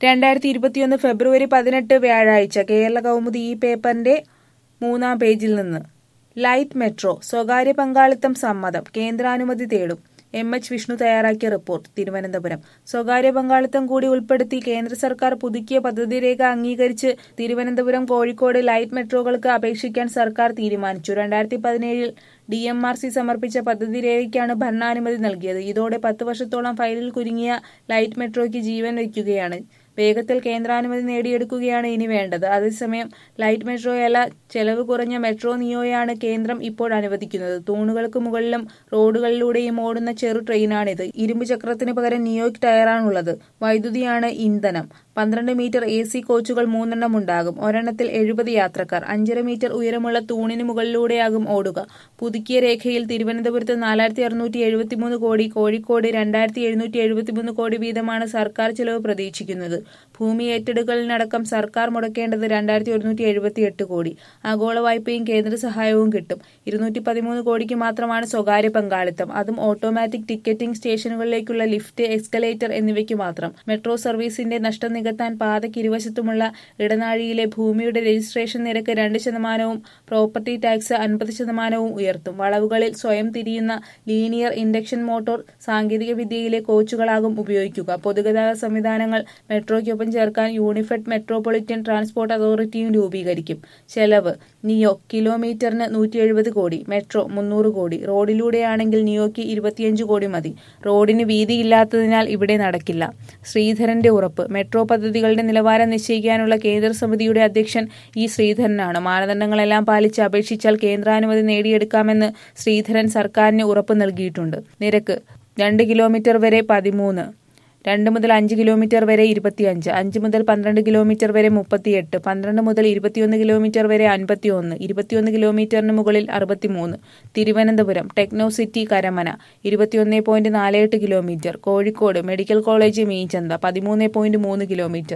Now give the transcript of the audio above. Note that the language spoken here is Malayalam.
രണ്ടായിരത്തി ഇരുപത്തിയൊന്ന് ഫെബ്രുവരി പതിനെട്ട് വ്യാഴാഴ്ച കേരള കൗമുദി ഈ പേപ്പറിന്റെ മൂന്നാം പേജിൽ നിന്ന് ലൈറ്റ് മെട്രോ സ്വകാര്യ പങ്കാളിത്തം സമ്മതം കേന്ദ്രാനുമതി തേടും എം എച്ച് വിഷ്ണു തയ്യാറാക്കിയ റിപ്പോർട്ട് തിരുവനന്തപുരം സ്വകാര്യ പങ്കാളിത്തം കൂടി ഉൾപ്പെടുത്തി കേന്ദ്ര സർക്കാർ പുതുക്കിയ പദ്ധതി രേഖ അംഗീകരിച്ച് തിരുവനന്തപുരം കോഴിക്കോട് ലൈറ്റ് മെട്രോകൾക്ക് അപേക്ഷിക്കാൻ സർക്കാർ തീരുമാനിച്ചു രണ്ടായിരത്തി പതിനേഴിൽ ഡി എം ആർ സി സമർപ്പിച്ച പദ്ധതി രേഖയ്ക്കാണ് ഭരണാനുമതി നൽകിയത് ഇതോടെ പത്ത് വർഷത്തോളം ഫയലിൽ കുരുങ്ങിയ ലൈറ്റ് മെട്രോയ്ക്ക് ജീവൻ വയ്ക്കുകയാണ് വേഗത്തിൽ കേന്ദ്രാനുമതി നേടിയെടുക്കുകയാണ് ഇനി വേണ്ടത് അതേസമയം ലൈറ്റ് മെട്രോയല്ല ചെലവ് കുറഞ്ഞ മെട്രോ നിയോയാണ് കേന്ദ്രം ഇപ്പോൾ അനുവദിക്കുന്നത് തൂണുകൾക്ക് മുകളിലും റോഡുകളിലൂടെയും ഓടുന്ന ചെറു ട്രെയിനാണിത് ഇരുമ്പ് ചക്രത്തിന് പകരം നിയോയ്ക്ക് ടയറാണുള്ളത് വൈദ്യുതിയാണ് ഇന്ധനം പന്ത്രണ്ട് മീറ്റർ എ സി കോച്ചുകൾ മൂന്നെണ്ണം ഉണ്ടാകും ഒരെണ്ണത്തിൽ എഴുപത് യാത്രക്കാർ അഞ്ചര മീറ്റർ ഉയരമുള്ള തൂണിന് മുകളിലൂടെയാകും ഓടുക പുതുക്കിയ രേഖയിൽ തിരുവനന്തപുരത്ത് നാലായിരത്തി അറുന്നൂറ്റി എഴുപത്തിമൂന്ന് കോടി കോഴിക്കോട് രണ്ടായിരത്തി എഴുന്നൂറ്റി എഴുപത്തിമൂന്ന് കോടി വീതമാണ് സർക്കാർ ചെലവ് പ്രതീക്ഷിക്കുന്നത് ഭൂമി ഏറ്റെടുക്കലിനടക്കം സർക്കാർ മുടക്കേണ്ടത് രണ്ടായിരത്തി ഒരുന്നൂറ്റി എഴുപത്തി എട്ട് കോടി ആഗോള വായ്പയും കേന്ദ്ര സഹായവും കിട്ടും ഇരുന്നൂറ്റി പതിമൂന്ന് കോടിക്ക് മാത്രമാണ് സ്വകാര്യ പങ്കാളിത്തം അതും ഓട്ടോമാറ്റിക് ടിക്കറ്റിംഗ് സ്റ്റേഷനുകളിലേക്കുള്ള ലിഫ്റ്റ് എസ്കലേറ്റർ എന്നിവയ്ക്ക് മാത്രം മെട്രോ സർവീസിന്റെ നഷ്ടം നികത്താൻ പാതയ്ക്ക് ഇരുവശത്തുമുള്ള ഇടനാഴിയിലെ ഭൂമിയുടെ രജിസ്ട്രേഷൻ നിരക്ക് രണ്ട് ശതമാനവും പ്രോപ്പർട്ടി ടാക്സ് അൻപത് ശതമാനവും ഉയർത്തും വളവുകളിൽ സ്വയം തിരിയുന്ന ലീനിയർ ഇൻഡക്ഷൻ മോട്ടോർ സാങ്കേതിക വിദ്യയിലെ കോച്ചുകളാകും ഉപയോഗിക്കുക പൊതുഗതാഗത സംവിധാനങ്ങൾ മെട്രോയ്ക്കൊപ്പം ചേർക്കാൻ യൂണിഫെഡ് മെട്രോപൊളിറ്റൻ ട്രാൻസ്പോർട്ട് അതോറിറ്റിയും രൂപീകരിക്കും ചെലവ് നിയോ കിലോമീറ്ററിന് നൂറ്റി എഴുപത് കോടി മെട്രോ മുന്നൂറ് കോടി റോഡിലൂടെയാണെങ്കിൽ നിയോയ്ക്ക് ഇരുപത്തിയഞ്ച് കോടി മതി റോഡിന് വീതിയില്ലാത്തതിനാൽ ഇവിടെ നടക്കില്ല ശ്രീധരന്റെ ഉറപ്പ് മെട്രോ പദ്ധതികളുടെ നിലവാരം നിശ്ചയിക്കാനുള്ള കേന്ദ്ര സമിതിയുടെ അധ്യക്ഷൻ ഇ ശ്രീധരനാണ് മാനദണ്ഡങ്ങളെല്ലാം പാലിച്ച് അപേക്ഷിച്ചാൽ കേന്ദ്രാനുമതി നേടിയെടുക്കാമെന്ന് ശ്രീധരൻ സർക്കാരിന് ഉറപ്പ് നൽകിയിട്ടുണ്ട് നിരക്ക് രണ്ട് കിലോമീറ്റർ വരെ പതിമൂന്ന് രണ്ട് മുതൽ അഞ്ച് കിലോമീറ്റർ വരെ ഇരുപത്തിയഞ്ച് അഞ്ച് മുതൽ പന്ത്രണ്ട് കിലോമീറ്റർ വരെ മുപ്പത്തിയെട്ട് പന്ത്രണ്ട് മുതൽ ഇരുപത്തിയൊന്ന് കിലോമീറ്റർ വരെ അൻപത്തിയൊന്ന് ഇരുപത്തിയൊന്ന് കിലോമീറ്ററിന് മുകളിൽ അറുപത്തിമൂന്ന് തിരുവനന്തപുരം ടെക്നോ സിറ്റി കരമന ഇരുപത്തിയൊന്ന് പോയിന്റ് നാല് എട്ട് kilometre Kozhikode medical college Meenchanta പതിമൂന്ന് പോയിന്റ് മൂന്ന് കിലോമീറ്റർ